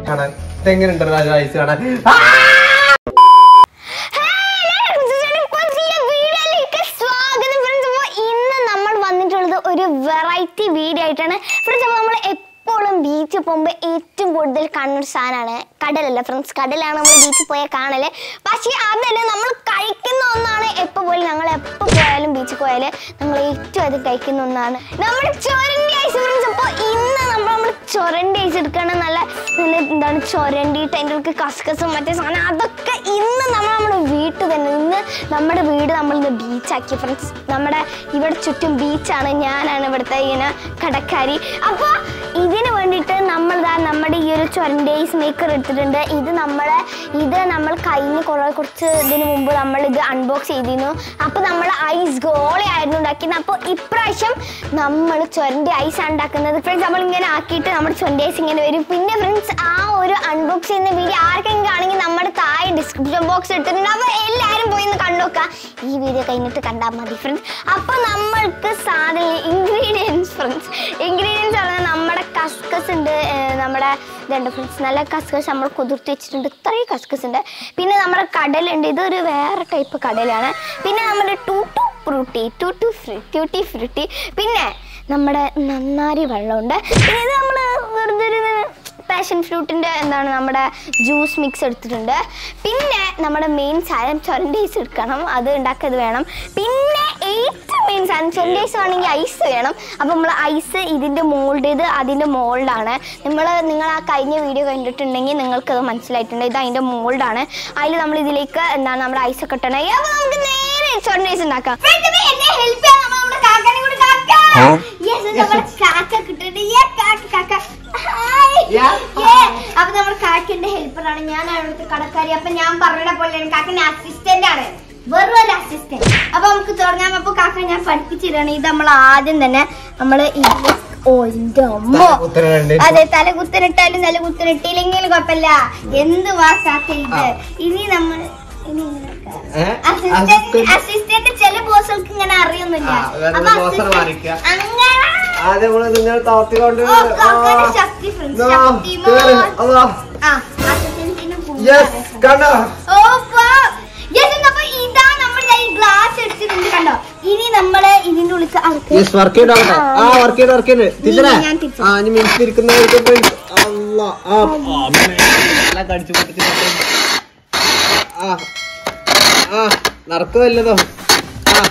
കാണാൻ ഇതെങ്ങനെയുണ്ട് രാജ ഐസ് കാണാൻ ആ! ഇന്ന് നമ്മൾ വന്നിട്ടുള്ളത് ഒരു വെറൈറ്റി വീഡിയോ ആയിട്ടാണ് ഫ്രണ്ട്സ് അപ്പോൾ നമ്മൾ എപ്പോഴും ബീച്ചിൽ പോകുമ്പോൾ ഏറ്റവും കൂടുതൽ കാണുന്ന ഒരു സാധനമാണ് കടലല്ല ഫ്രണ്ട്സ് കടലാണ് നമ്മൾ ബീച്ചിൽ പോയാൽ കാണല് പക്ഷേ അതല്ല നമ്മൾ കഴിക്കുന്ന ഒന്നാണ് എപ്പോൾ പോലും ഞങ്ങൾ എപ്പോൾ പോയാലും ബീച്ചിൽ പോയാലും നമ്മൾ ഏറ്റവും അധികം കഴിക്കുന്ന ഒന്നാണ് നമ്മുടെ ചൊരണ്ടി ഐസ് ഫ്രണ്ട്സ് അപ്പോൾ ഇന്ന് നമ്മൾ നമ്മൾ ചൊരണ്ടി ഐസ് എടുക്കുകയാണ് നല്ല നല്ല എന്താണ് ചൊരണ്ടിയിട്ട് അതിൻ്റെ ഉള്ളിൽ കസ്കസും മറ്റേ സാധനം അതൊക്കെ ഇന്ന് നമ്മൾ നമ്മുടെ വീട്ടിൽ തന്നെ ഇന്ന് നമ്മുടെ വീട് നമ്മൾ ഇന്ന് ബീച്ചാക്കി ഫ്രണ്ട്സ് നമ്മുടെ ഇവിടെ ചുറ്റും ബീച്ചാണ് ഞാനാണ് ഇവിടുത്തെ ഇങ്ങനെ കടക്കാരി അപ്പോൾ ഇതിന് വേണ്ടിയിട്ട് നമ്മൾ ദാ നമ്മുടെ ഈ ഒരു ചൊരണ്ടി ഐസ് മേക്കർ എടുത്തിട്ടുണ്ട് ഇത് നമ്മളെ ഇത് നമ്മൾ കഴിഞ്ഞ കുറേ കുറച്ച് ഇതിന് മുമ്പ് നമ്മൾ ഇത് അൺബോക്സ് ചെയ്തിരുന്നു അപ്പോൾ നമ്മൾ ഐസ് ഗോളി ആയിരുന്നു ഉണ്ടാക്കിയത് അപ്പോൾ ഇപ്രാവശ്യം നമ്മൾ ചൊരണ്ടി ഐസ് ആണ് ഉണ്ടാക്കുന്നത് ഫ്രണ്ട്സ് നമ്മൾ ഇങ്ങനെ ആക്കിയിട്ട് നമ്മുടെ ചൊരണ്ടി ഐസ് ഇങ്ങനെ വരും പിന്നെ ഫ്രണ്ട്സ് ആ ഒരു അൺബോക്സ് ചെയ്യുന്ന വീഡിയോ ആർക്കെങ്കിലും ആണെങ്കിൽ നമ്മുടെ താഴെ ഡിസ്ക്രിപ്ഷൻ ബോക്സ് ഇട്ടിട്ടുണ്ട് അപ്പോൾ എല്ലാവരും പോയി ഒന്ന് കണ്ടുനോക്കുക ഈ വീഡിയോ കഴിഞ്ഞിട്ട് കണ്ടാൽ മതി ഫ്രണ്ട്സ് അപ്പോൾ നമ്മൾക്ക് സാധനം ഇൻഗ്രീഡിയൻസ് ഫ്രണ്ട്സ് ഇൻഗ്രീഡിയൻസ് പറഞ്ഞാൽ നമ്മുടെ കസ്കസ് ഉണ്ട് ഏർ നമ്മുടെ ഇതുണ്ട് ഫ്രണ്ട്സ് നല്ല കസ്കസ് നമ്മൾ കുതിർത്ത് വെച്ചിട്ടുണ്ട് ഇത്രയും കസ്കസ് ഉണ്ട് പിന്നെ നമ്മുടെ കടലുണ്ട് ഇതൊരു വേറെ ടൈപ്പ് കടലാണ് പിന്നെ നമ്മുടെ ടൂട്ടു ഫ്രൂട്ടി ടൂട്ടു ഫ്രൂ ട്യൂട്ടി ഫ്രൂട്ടി പിന്നെ നമ്മുടെ നന്നാരി വെള്ളമുണ്ട് പിന്നെ ഇത് നമ്മൾ വെറുതെ ഒരു പാഷൻ ഫ്രൂട്ടിൻ്റെ എന്താണ് നമ്മുടെ ജ്യൂസ് മിക്സ് എടുത്തിട്ടുണ്ട് പിന്നെ നമ്മുടെ മെയിൻ സാധനം ചൊരണ്ടീസ് എടുക്കണം അത് ഉണ്ടാക്കിയത് വേണം പിന്നെ ഏറ്റവും മെയിൻ സാധനം ചൊരണ്ടീസ് വേണമെങ്കിൽ ഐസ് വേണം അപ്പോൾ നമ്മൾ ഐസ് ഇതിൻ്റെ മോൾഡ് ഇത് അതിൻ്റെ മോൾഡാണ് നമ്മൾ നിങ്ങൾ ആ കഴിഞ്ഞ വീഡിയോ കണ്ടിട്ടുണ്ടെങ്കിൽ നിങ്ങൾക്കത് മനസ്സിലായിട്ടുണ്ട് ഇത് അതിൻ്റെ മോൾഡാണ് അതിൽ നമ്മൾ ഇതിലേക്ക് എന്താണ് നമ്മുടെ ഐസ് ഒക്കെ ഇട്ടണം അപ്പോൾ നമുക്ക് നേരെ ചൊരണ്ടീസ് ഉണ്ടാക്കാം ഹെൽപ്പ് ചെയ്യാൻ നമ്മുടെ കാക്കാനെ കൂടി കാക്ക യെസ് നമ്മുടെ കാക്ക കിട്ടുന്നുണ്ട് യേ കാക്ക കാക്ക ഹായ് Yeah. Yeah. അപ്പൊ നമ്മുടെ കാക്കന്റെ ഹെൽപ്പറാണ് ഞാൻ അവിടുത്തെ കടക്കാരി അപ്പൊ ഞാൻ പറഞ്ഞ പോലെയാണ് കാക്കന്റെ അസിസ്റ്റന്റ് ആണ് വെറും ഒരു അസിസ്റ്റന്റ് അപ്പൊ നമുക്ക് തുടങ്ങാം അപ്പൊ കാക്ക ഞാൻ പഠിപ്പിച്ചിട്ടാണ് ഇത് നമ്മൾ ആദ്യം തന്നെ നമ്മള് ഇതില് ഓ എന്റെ അമ്മ തല കുത്തനുണ്ട്. അതെ തല കുത്തനിട്ടാലും തല കുത്തനിട്ടില്ലെങ്കിലും കുഴപ്പമില്ല എന്ത് വാ കാക്ക ഇത് ഇനി നമ്മൾ ഇനി ഇങ്ങനെ ഏ? Assistant Assistant. അസിസ്റ്റന്റ് ചില ബോസുകൾക്ക് ഇങ്ങനെ അറിയൊന്നുമില്ല ആ, വേറെ അപ്പൊ boss ആണ് assistant മാറിക്കുക. അങ്ങനെ ആദ്യം നമ്മള് നിങ്ങൾ താത്തിക്കൊണ്ട് ഓ, കാക്കയുടെ ശക്തി friends, ശക്തിമാൻ. ആ, assistant-ന് full യെസ് അറിയാം. കണ്ടോ ഓ, വാ. Yes, അപ്പൊ ഇതാ നമ്മൾ ഈ ഗ്ലാസ് എടുത്തിട്ടുണ്ട് കണ്ടോ ഇനി നമ്മള് ഇതിന്റെ ഉള്ളിൽ അകത്ത് യെസ് വർക്ക് ചെയ്ത് ആവട്ടെ ആ വർക്ക് ചെയ്ത് വർക്ക് ചെയ്ത് തിരിച്ചേ ഞാൻ തിരിച്ചു. ആ ഇനി മിനിറ്റ് ഇരിക്കുന്നവർക്ക് പോയി അല്ല ആ അമ്മേ. എല്ലാം കടിച്ചു പൊട്ടിച്ച് പൊട്ടി. ആ ആ നടക്കുമല്ലതോ ആ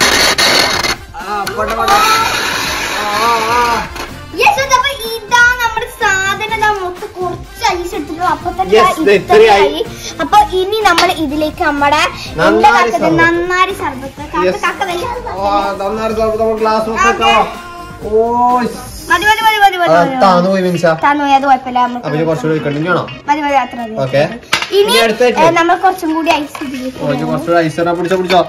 ആ പോട്ടെ പോട്ടെ ആ ആ ആ Yes, അപ്പൊ ഇതാ നമ്മുടെ സാധനം ഇതാ മൊത്തം കുറച്ച് ഐസ് എടുത്തിട്ടുള്ളൂ അപ്പൊ തന്നെ Yes, ഇതാ ദേ ഇത്രയായി. ഇത്രയായി. അപ്പൊ ഇനി നമ്മൾ ഇതിലേക്ക് നമ്മുടെ എന്താ നന്നാരി കാക്കത്? സർബത്ത്. നന്നാരി സർബത്ത് കാക്ക Yes. കാക്ക വല്ലാതെ ഓ, സർബത്ത്. തന്നാല് സാബ് നമ്മൾ ഗ്ലാസ് വെച്ചേക്കോ ഓ മതി മതി മതി മതി മതി മതി. താന്നു പോയി മിനിഷ താന്നു പോയി, അത് കുഴപ്പമില്ല നമുക്ക് അപ്പൊ ഇനി കുറച്ചുകൂടി കണ്ടിന്യാണോ മതി മതി അത്ര മതി ഓക്കെ ഇനി ഇനി അടുത്തായിട്ട്? ഏ, നമ്മൾ കുറച്ചും കൂടി ഐസ് ഇതിലേക്ക് ഓ ഇനി കുറച്ചുകൂടി ഐസറാ പിടിച്ചോ പിടിച്ചോ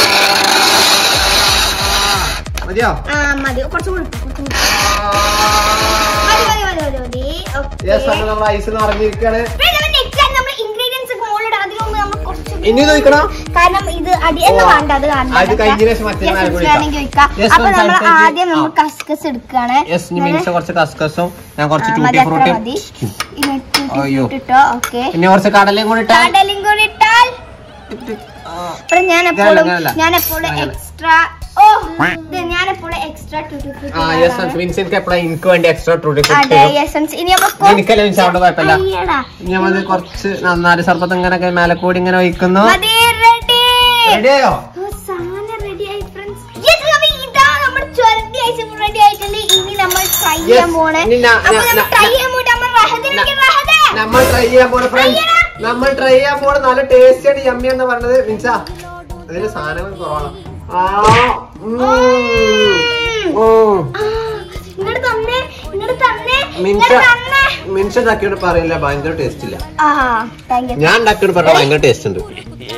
മതിയോ ആ മതി കുറച്ചും കൂടി ഇട്ടോ, കുറച്ചും കൂടി മതി മതി മതി മതി മതി Okay. യെസ് അങ്ങനെ നമ്മൾ ഐസ് നിറഞ്ഞിരിക്കാണ് പിന്നെ നമ്മൾ next time നമ്മൾ ingredients ഒക്കെ മുകളിലിടാം. അതിന് മുമ്പ് നമ്മൾ കുറച്ച് ഇനി ഇത് ഒഴിക്കണോ? കാരണം ഇത് അടി എന്ന് ഓ, വേണ്ട അത് കാണണ്ട. അത് കഴിഞ്ഞതിന് ശേഷം മറ്റേ Yes, നാല് yes, കൂടി വേണമെങ്കിൽ ഒഴിക്കാം. ഒഴിക്കാം. Yes, അപ്പൊ നമ്മൾ മനസ്സിലായി. ആദ്യം നമ്മൾ ആ. കസ്കസ് എടുക്കുകയാണ് യെസ് ഇനി മിനിഷ കുറച്ച് കസ്കസും ഞാൻ ആ, കുറച്ച് മതി, ടൂട്ടി അത്ര ഫ്രൂട്ടി മതി. ഇനി ഇട്ടിട്ട് അയ്യോ. ഇട്ടിട്ടോ ഓക്കെ പിന്നെ കുറച്ച് കടലയും കൂടി ഇട്ടാൽ കടലും കൂടി ഇട്ടാൽ അപ്പോൾ ഞാൻ എപ്പോഴും അങ്ങനല്ല. ഞാൻ എപ്പോഴും അങ്ങനെ. എക്സ്ട്രാ ഓ ഇത് ഞാൻ എപ്പോഴും എക്സ്ട്രാ ആ യെസ് മിൻസ് എനിക്ക് എപ്പോഴും എനിക്ക് വേണ്ടി എക്സ്ട്രാ ടൂട്ടി അതെ ഫ്രൂട്ടി എസൻസ് ഇനി നമ്മൾ എനിക്കല്ല മിൻസ് അവിടെ കുഴപ്പമില്ല അയ്യടാ. ഇനി നമ്മൾ കുറച്ച് നന്നാരി സർബത്ത് ഇങ്ങനെ മേലെ കൂടി ഇങ്ങനെ ഒഴിക്കുന്നു മതി റെഡി റെഡിയായോ സാധനം റെഡി ആയി ഫ്രണ്ട്സ് യെസ് അപ്പൊ ഇതാ നമ്മുടെ ചുരണ്ടി ഐസ് റെഡി ആയിട്ടുണ്ട് ഇനി നമ്മൾ ട്രൈ Yes, ചെയ്യാൻ പോണേ ഇനി ഞാ- അപ്പൊ ഞാ- നമ്മൾ ഞാ- ട്രൈ ഞാ- ചെയ്യാൻ പോയിട്ട് നമ്മൾ റഹദിലേക്ക് റഹദ നമ്മൾ ട്രൈ ചെയ്യാൻ പോണ ഫ്രണ്ട്സ് അയ്യടാ. നമ്മൾ ട്രൈ ചെയ്യാൻ പോണ നല്ല ടേസ്റ്റ് ആണ് യമ്മി എന്ന് പറഞ്ഞത് മിൻസ അതിന് സാധനങ്ങൾ കുറവാണ് ആ ഉം. ഉം. ഇങ്ങോട്ട് തന്നെ ഇങ്ങോട്ട് തന്നെ മിൻസ ഇങ്ങോട്ട് തന്നെ മിൻസ ഉണ്ടാക്കിയോണ്ട് പറയില്ല ഭയങ്കര ടേസ്റ്റ് ഇല്ല ആ താങ്ക് യു ഞാൻ ഉണ്ടാക്കിയോണ്ട് പറഞ്ഞ ഭയങ്കര ടേസ്റ്റ് ഉണ്ട്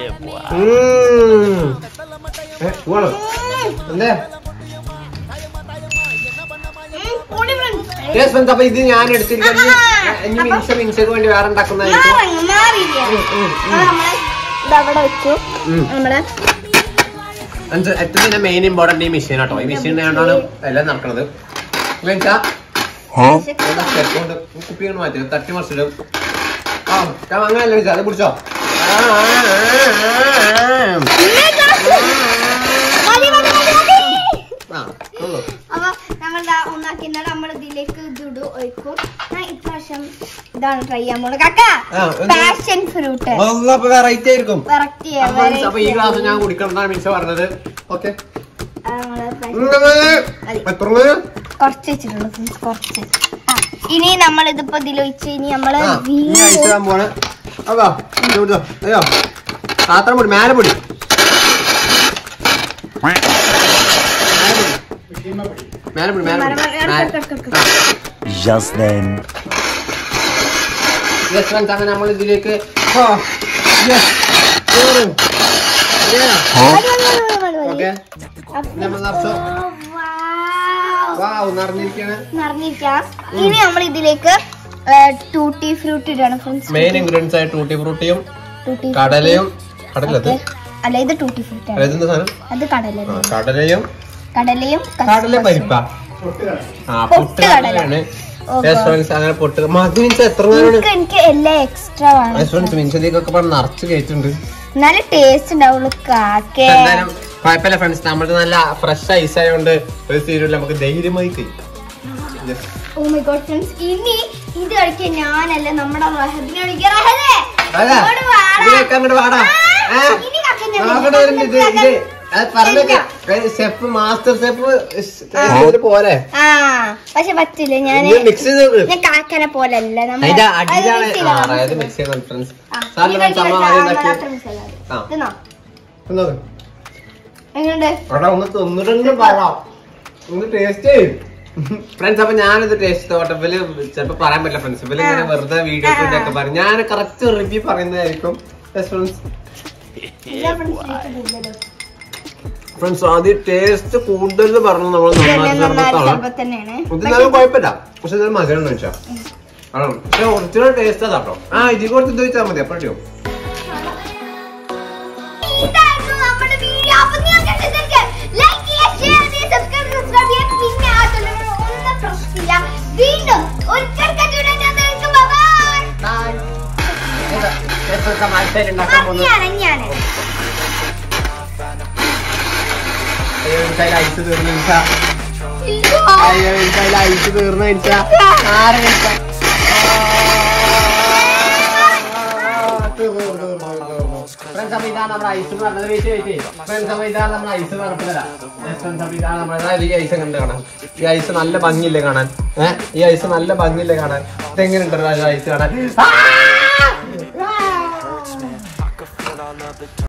ഉം. ഏ, പോവാണോ? എന്തേ കൂടി ഫ്രണ്ട്സ് Yes, friends, അപ്പൊ ഇത് ഞാൻ എടുത്തിരിക്കുന്നത് ആ, ഇനി മിൻസ മിൻസക്ക് വേണ്ടി വേറെ ഉണ്ടാക്കുന്നതായിരിക്കും മാറിങ്ങ് മാറിയില്ല ഉം, ഉം, ഉം. അത് നമ്മള് ഇതവിടെ വെച്ചു ഉം. നമ്മള് അഞ്ച് ഏറ്റവും പിന്നെ മെയിൻ ഇമ്പോർട്ടന്റ് ഈ മെഷീൻ കേട്ടോ ഈ മെഷീൻ കൊണ്ടാണ് എല്ലാം നടക്കുന്നത് മിൻസ കൊണ്ട് കുപ്പി കൊണ്ട് മാറ്റി തട്ടി മറിച്ചിടും ആ ഞാൻ അങ്ങനെയല്ല വിളിച്ചത് അത് പിടിച്ചോ ആ, ആ, ആ, ആ. മതി, മതി, മതി, മതി. ആ, ഉള്ളു. അപ്പൊ നമ്മൾ ഒന്നാക്കിയിട്ട് നമ്മൾ ഇതിലേക്ക് ഇടും ഒഴിക്കും ഞാൻ ഇപ്രാവശ്യം ഇതാണ് ട്രൈ ചെയ്യാൻ പോകുന്നത് കക്ക ആ, എന്ത്? പാഷൻ ഫ്രൂട്ട് വല്ല അപ്പൊ വെറൈറ്റി ആയിരിക്കും വെറൈറ്റി അപ്പൊ friends, അപ്പൊ ഈ ഗ്ലാസ് ഞാൻ കുടിക്കണം എന്നാണ് മിനിച്ച പറഞ്ഞത് ഓക്കെ എത്ര കുറച്ച് വെച്ചിട്ടുള്ളൂ friends, കുറച്ച് ആ, ഇനി നമ്മൾ ഇതിപ്പോ ഇതിലൊഴിച്ച് ഇനി നമ്മള് ആ ഇനി ഐസ് ഇടാൻ പോണ് അതാ ഇത് പിടിച്ചോ. അയ്യോ പാത്രം പൊടി മേലെ പൊടി മേലെ പൊടി മേലെ പൊടി Just then. യെസ് ഫ്രണ്ട്സ് അങ്ങനെ നമ്മൾ ഇതിലേക്ക് ആ, yes, കേറും. Yeah. Okay. നമ്മൾ നിറച്ചോ വാവ് നിറഞ്ഞിരിക്കാണ് നിറഞ്ഞിരിക്കാം ഇനി നമ്മൾ ഇതിലേക്ക് ടൂട്ടി ഫ്രൂട്ട് ഇടാണ് ഫ്രണ്ട്സ് മെയിൻ ഇൻഗ്രീഡിയൻസ് ആയ ടൂട്ടി ഫ്രൂട്ടിയും ടൂട്ടി കടലയും കടലത് അല്ല ഇത് ടൂട്ടി ഫ്രൂട്ട് ആണ് അതെന്താ സാധനം അത് കടല ആ, കടലയും കടലയും കടല പരിപ്പ ആ പൊട്ട് കടലയാണ് ഓ, യെസ് ഫ്രണ്ട്സ് അങ്ങനെ പൊട്ട് മതി മീൻസ് എത്ര നേരമാണ് എനിക്ക് എനിക്ക് എല്ലാം എക്സ്ട്രാ വേണം യെസ് ഫ്രണ്ട്സ് മീൻസതിക്കൊക്കെ പറഞ്ഞ് നിറച്ച് കയറ്റുണ്ട് എന്നാലും ടേസ്റ്റ് ഉണ്ടാവുള്ളൂ കാക്കേ എന്തായാലും കുഴപ്പമില്ല ഫ്രണ്ട്സ് നമ്മുടെ നല്ല ഫ്രഷ് ഐസ് ആയതുകൊണ്ട് ഒരു സീരിയൽ നമുക്ക് ധൈര്യമായി കഴിയും Yes. Oh my god friends ഇനി ഇത് കളിക്കാൻ ഞാനല്ല നമ്മുടെ റഹദിനെ കളിക്കാൻ റഹദേ അതാ, ഇങ്ങോട്ട് വാടാ. ഇതിലേക്ക് അങ്ങോട്ട് വാടാ. ആ, ഏ? ഇനി കക്കൻ ഞാൻ നോക്കട്ടെ ഇതിന്റെ ഇത്, ഇത്. അത് പറഞ്ഞേക്ക്. ഷെഫ് മാസ്റ്റർ ഷെഫ് പോലെ ആ പക്ഷെ പറ്റില്ല ഞാൻ മിക്സ് ചെയ്ത് നോക്ക്. ഞാൻ കാക്കനെ പോലല്ല നമ്മൾ അതിന്റെ അടിയിലാണ് ആ, അതായത് മിക്സ് ചെയ്യുന്ന ഫ്രണ്ട്സ് സാറിന് നമ്മൾ ആദ്യം ഉണ്ടാക്കി ആ. തിന്നോക്ക്. എങ്ങനെയുണ്ട് എടാ ഒന്ന് തിന്നിട്ടുണ്ട് പറയാം ഒന്ന് ടേസ്റ്റ് ചെയ്യും ഫ്രണ്ട്സ് അപ്പൊ ഞാനിത് ടേസ്റ്റ് തോട്ടപ്പില് ചിലപ്പോ പറയാൻ പറ്റില്ല ഫ്രണ്ട്സ് ഇവര് ഇങ്ങനെ വെറുതെ വീഡിയോ ഒക്കെ പറയും ഞാൻ കറക്റ്റ് റിവ്യൂ പറയുന്നതായിരിക്കും ഫ്രണ്ട്സ് ഫ്രണ്ട്സ് ആദ്യം ടേസ്റ്റ് കൂടുതൽ പറഞ്ഞു നമ്മൾ നന്നായിട്ട് നടത്താണ് തന്നെയാണ് ഇത് എന്നാലും കുഴപ്പമില്ല പക്ഷെ ഇത് മധുരം എന്ന് വെച്ചാ ആണോ പക്ഷെ ഒറിജിനൽ ടേസ്റ്റ് അതാട്ടോ ആ ഇതിൽ കുറച്ച് ഇത് വെച്ചാൽ മതി അപ്പോഴോ ഇതായിരുന്നു നമ്മുടെ വീഡിയോ അപ്പൊ നിങ്ങൾക്ക് ഇഷ്ടപ്പെട്ടെങ്കിൽ ലൈക്ക് ചെയ്യുക ഷെയർ ചെയ്യുക സബ്സ്ക്രൈബ് സബ്സ്ക്രൈബ് ചെയ്യുക പിന്നെ ആ തൊഴിൽ ഒന്നും പ്രശ്നമില്ല വീണ്ടും ഒരിക്കൽ കണ്ടുവിടാൻ ഞാൻ നിങ്ങൾക്ക് ബൈ ഉണ്ടാക്കാൻ പോകുന്നത് അങ്ങനെയാണ് അങ്ങനെയാണ് അയ്യോ എനിക്ക് അതിൽ ഐസ് തീർന്നു നിമിഷ ഇല്ലോ. അയ്യോ എനിക്ക് അതിൽ ഐസ് തീർന്നു നിമിഷ ആരെ നിമിഷ ഫ്രണ്ട്സ് അപ്പൊ ഇതാണ് നമ്മുടെ ഐസ് പറഞ്ഞത് വെയിറ്റ് വെയിറ്റ് ഫ്രണ്ട്സ് അപ്പൊ ഇതാണ് നമ്മുടെ ഐസ് പറഞ്ഞത് ഫ്രണ്ട്സ് അപ്പൊ ഇതാണ് നമ്മുടെ ഈ ഐസ് കണ്ട് കാണാൻ ഈ ഐസ് നല്ല ഭംഗിയില്ലേ കാണാൻ ഏഹ് ഈ ഐസ് നല്ല ഭംഗിയില്ലേ കാണാൻ ഇതെങ്ങനെയുണ്ടല്ലോ ഐസ് കാണാൻ ആ!